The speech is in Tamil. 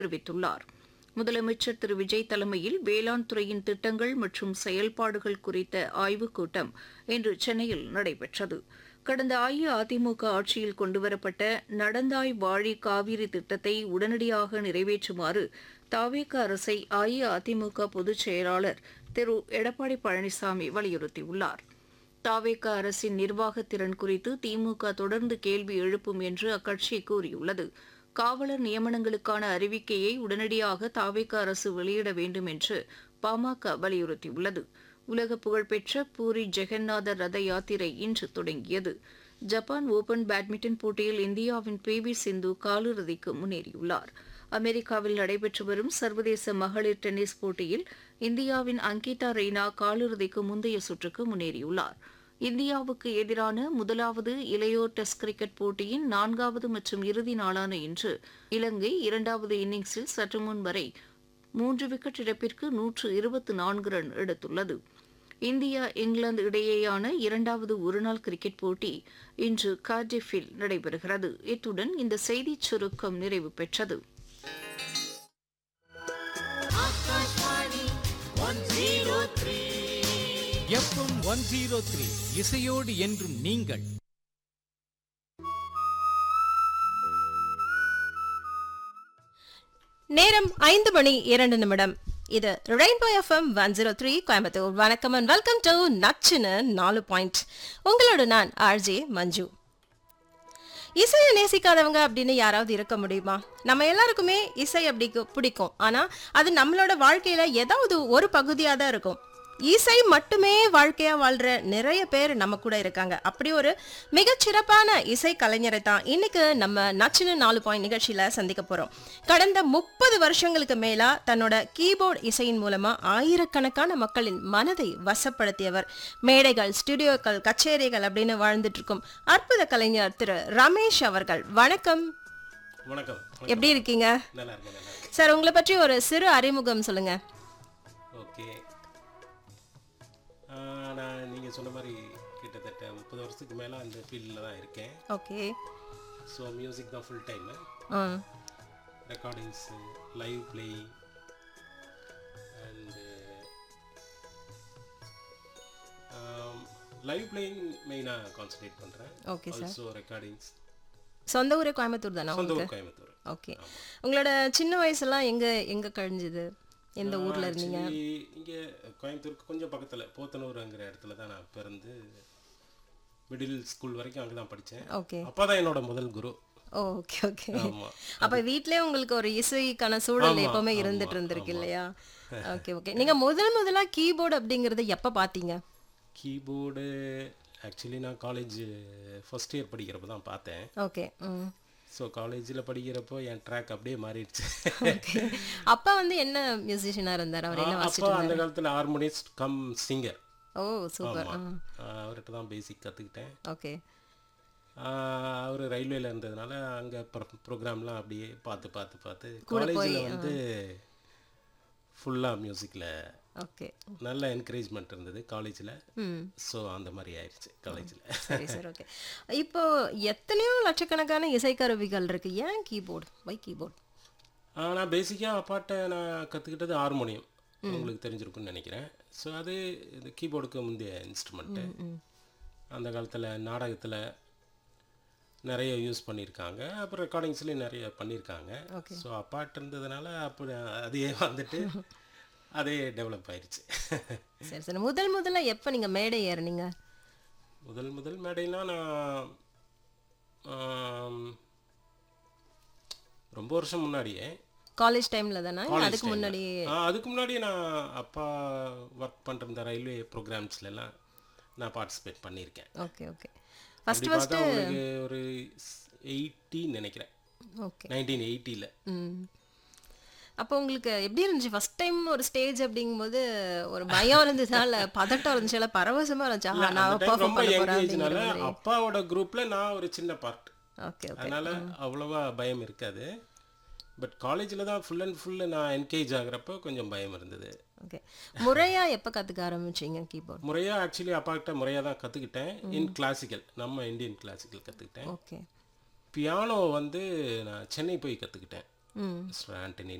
தெரிவித்துள்ளார் முதலமைச்சர் திரு விஜய் தலைமையில் வேளாண் துறையின் திட்டங்கள் மற்றும் செயல்பாடுகள் குறித்த ஆய்வுக் கூட்டம் இன்று சென்னையில் நடைபெற்றது கடந்த அஇஅதிமுக ஆட்சியில் கொண்டுவரப்பட்ட நடந்தாய் வாழி காவிரி திட்டத்தை உடனடியாக நிறைவேற்றுமாறு தாவேக அரசை அஇஅதிமுக பொதுச் செயலாளர் திரு எடப்பாடி பழனிசாமி வலியுறுத்தியுள்ளார் தாவேக அரசின் நிர்வாகத் திறன் குறித்து திமுக தொடர்ந்து கேள்வி எழுப்பும் என்று அக்கட்சி கூறியுள்ளது காவலர் நியமனங்களுக்கான அறிவிக்கையை உடனடியாக தாவேக அரசு வெளியிட வேண்டும் என்று பாமக வலியுறுத்தியுள்ளது உலக புகழ்பெற்ற பூரி ஜெகநாதர் ரத யாத்திரை இன்று தொடங்கியது ஜப்பான் ஓபன் பேட்மிண்டன் போட்டியில் இந்தியாவின் பி வி சிந்து காலிறுதிக்கு முன்னேறியுள்ளார் அமெரிக்காவில் நடைபெற்று வரும் சர்வதேச மகளிர் டென்னிஸ் போட்டியில் இந்தியாவின் அங்கிதா ரெய்னா காலிறுதிக்கு முந்தைய சுற்றுக்கு முன்னேறியுள்ளார் இந்தியாவுக்கு எதிரான முதலாவது இளையோர் டெஸ்ட் கிரிக்கெட் போட்டியின் நான்காவது மற்றும் இறுதி நாளான இன்று இலங்கை இரண்டாவது இன்னிங்ஸில் சற்று முன் வரை மூன்று விக்கெட் இழப்பிற்கு நூற்று இருபத்து நான்கு ரன் எடுத்துள்ளது இந்தியா இங்கிலாந்து இடையேயான இரண்டாவது ஒருநாள் கிரிக்கெட் போட்டி இன்று கார்டிஃபில் நடைபெறுகிறது இத்துடன் இந்த செய்திச் சுருக்கம் நிறைவு பெற்றது எஃப்எம் ஒன் ஜீரோ த்ரீ இசையோடு என்றும் நீங்கள் நேரம் ஐந்து மணி இரண்டு நிமிடம் இது rainbow FM one zero three Coimbatore வணக்கம் அண்ட் வெல்கம் டு நச்சுன்னு நாலு பாயிண்ட் உங்களோட நான் ஆர்ஜே மஞ்சு இசையை நேசிக்காதவங்க அப்படின்னு யாராவது இருக்க முடியுமா நம்ம எல்லாருக்குமே இசை அப்படி பிடிக்கும் ஆனா அது நம்மளோட வாழ்க்கையில ஏதாவது ஒரு பகுதியாக தான் இருக்கும் இசை மட்டுமே வாழ்க்கையா வாழ்ற நிறைய பேர் நம்ம கூட இருக்காங்க அப்படி ஒரு மிகச்சிறப்பான இசை கலைஞரை தான் இன்னைக்கு நம்ம நச்சின நாலு பாயிண்ட் நிகழ்ச்சியில சந்திக்க போறோம் கடந்த முப்பது வருஷங்களுக்கு மேலா தன்னோட கீபோர்டு இசையின் மூலமா ஆயிரக்கணக்கான மக்களின் மனதை வசப்படுத்தியவர் மேடைகள் ஸ்டுடியோக்கள் கச்சேரிகள் அப்படின்னு வாழ்ந்துட்டு இருக்கும் அற்புத கலைஞர் திரு ரமேஷ் அவர்கள் வணக்கம் வணக்கம் எப்படி இருக்கீங்க நல்லா இருக்கேன் நல்லா இருக்கேன் சார் உங்களை பற்றி ஒரு சிறு அறிமுகம் சொல்லுங்க ஓகே நான் நீங்கள் சொன்ன மாதிரி கிட்டத்தட்ட முப்பது வருஷத்துக்கு மேலே அந்த ஃபீல்டில் தான் இருக்கேன் ஓகே ஸோ மியூசிக் தான் ஃபுல் டைமு ஆ recordings live playing and live playing மெயினாக கான்சன்ட்ரேட் பண்ணுறேன் ஓகே சார் ஆல்சோ ரெக்கார்டிங்ஸ் சொந்த ஊரே கோயம்புத்தூர் தானே சொந்த உங்களுக்கு ஊர் கோயம்புத்தூர் ஓகே உங்களோட சின்ன வயசுலாம் எங்க எங்க கழிஞ்சுது எந்த ஊர்ல இருந்தீங்க இங்கே கோயம்புத்தூருக்கு கொஞ்சம் பக்கத்தில் போத்தனூருங்கிற இடத்துல தான் நான் பிறந்து மிடில் ஸ்கூல் வரைக்கும் அங்கே தான் படித்தேன் ஓகே அப்பா தான் என்னோட முதல் குரு ஓகே ஓகே ஆமாம் அப்ப வீட்லயே உங்களுக்கு ஒரு இசைக்கான சூழல் ஆமா, எப்பவுமே ஆமா, இருந்துட்டு இருந்திருக்கு ஆமா. இல்லையா ஓகே ஓகே நீங்க முதல் முதலா கீபோர்டு அப்படிங்கறத எப்ப பாத்தீங்க கீபோர்டு ஆக்சுவலி நான் காலேஜ் ஃபர்ஸ்ட் இயர் படிக்கிறப்ப தான் பார்த்தேன் ஓகே ம் ஸோ காலேஜில் படிக்கிறப்போ என் ட்ராக் அப்படியே மாறிடுச்சு ஓகே அப்பா வந்து என்ன மியூசிஷியனா இருந்தார் அவர் என்ன அப்போ வாசிச்சிட்டு அந்த காலத்தில் ஹார்மோனிஸ்ட் கம் சிங்கர் ஓ சூப்பர் அவர்கிட்ட தான் பேசிக் கற்றுக்கிட்டேன் ஓகே அவர் ரயில்வேல இருந்ததுனால அங்கே ப்ரோக்ராம்லாம் அப்படியே பார்த்து பார்த்து பார்த்து காலேஜில் வந்து ஃபுல்லாக மியூசிக்கில் ஓகே நல்ல என்கரேஜ்மெண்ட் இருந்தது காலேஜில் ம் ஸோ அந்த மாதிரி ஆயிடுச்சு காலேஜில் சரி சார் ஓகே இப்போ எத்தனையோ லட்சக்கணக்கான இசைக்கருவிகள் இருக்கு ஏன் கீபோர்டு வை கீபோர்டு நான் பேசிக்காக அப்பாட்ட நான் கற்றுக்கிட்டது ஹார்மோனியம் உங்களுக்கு தெரிஞ்சிருக்கும்னு நினைக்கிறேன் ஸோ அது இந்த கீபோர்டுக்கு முந்தைய இன்ஸ்ட்ருமெண்ட்டு அந்த காலத்தில் நாடகத்தில் நிறைய யூஸ் பண்ணியிருக்காங்க அப்புறம் ரெக்கார்டிங்ஸ்லேயும் நிறைய பண்ணியிருக்காங்க ஸோ அப்பாட்ட இருந்ததுனால அப்படி அதையே வந்துட்டு அதே டெவலப் ஆயிடுச்சு சரி சரி முதல் முதல்ல எப்போ நீங்க மேடை ஏறுனீங்க முதல் முதல் மேடைனா நான் ஆம், ரொம்ப வருஷம் முன்னாடியே காலேஜ் டைம்ல தானே இல்ல College அதுக்கு time ல. முன்னாடி ஆ, அதுக்கு முன்னாடி நான் அப்பா ஒர்க் பண்ணிருந்த ரயில்வே ப்ரோக்ராம்ஸ்ல எல்லாம் நான் பார்ட்டிசிபேட் பண்ணியிருக்கேன் ஓகே ஓகே ஃபர்ஸ்ட் அப்படி பார்த்தா உங்களுக்கு ஒரு எயிட்டி நினைக்கிறேன் ஓகே நைன்டீன் எயிட்டியில் ம் அப்போ உங்களுக்கு எப்படி இருந்துச்சு ஃபர்ஸ்ட் டைம் ஒரு ஸ்டேஜ் அப்படிங்கும்போது ஒரு பயம் இருந்துச்சா இல்ல பதட்டம் இருந்துச்சா இல்ல பரவசமா இருந்துச்சா ஆஹா, நான் பெர்ஃபார்ம் ரொம்ப பண்ண யங் போறேன் ஏஜ்னால அப்படிங்கிற மாதிரி அப்பாவோட குரூப்ல நான் ஒரு சின்ன பார்ட் ஓகே ஓகே அதனால அவ்வளவா பயம் இருக்காது பட் காலேஜில் தான் ஃபுல் அண்ட் ஃபுல் நான் என்கேஜ் ஆகுறப்போ கொஞ்சம் பயம் இருந்தது ஓகே முறையா எப்ப கத்துக்க ஆரம்பிச்சீங்க கீபோர்ட் முறையாக ஆக்சுவலி அப்பா கிட்ட முறையாக தான் கற்றுக்கிட்டேன் இன் கிளாசிக்கல் நம்ம இந்தியன் கிளாசிக்கல் கற்றுக்கிட்டேன் ஓகே பியானோ வந்து நான் சென்னை போய் கற்றுக்கிட்டேன் ம் மிஸ்டர் ஆண்டனி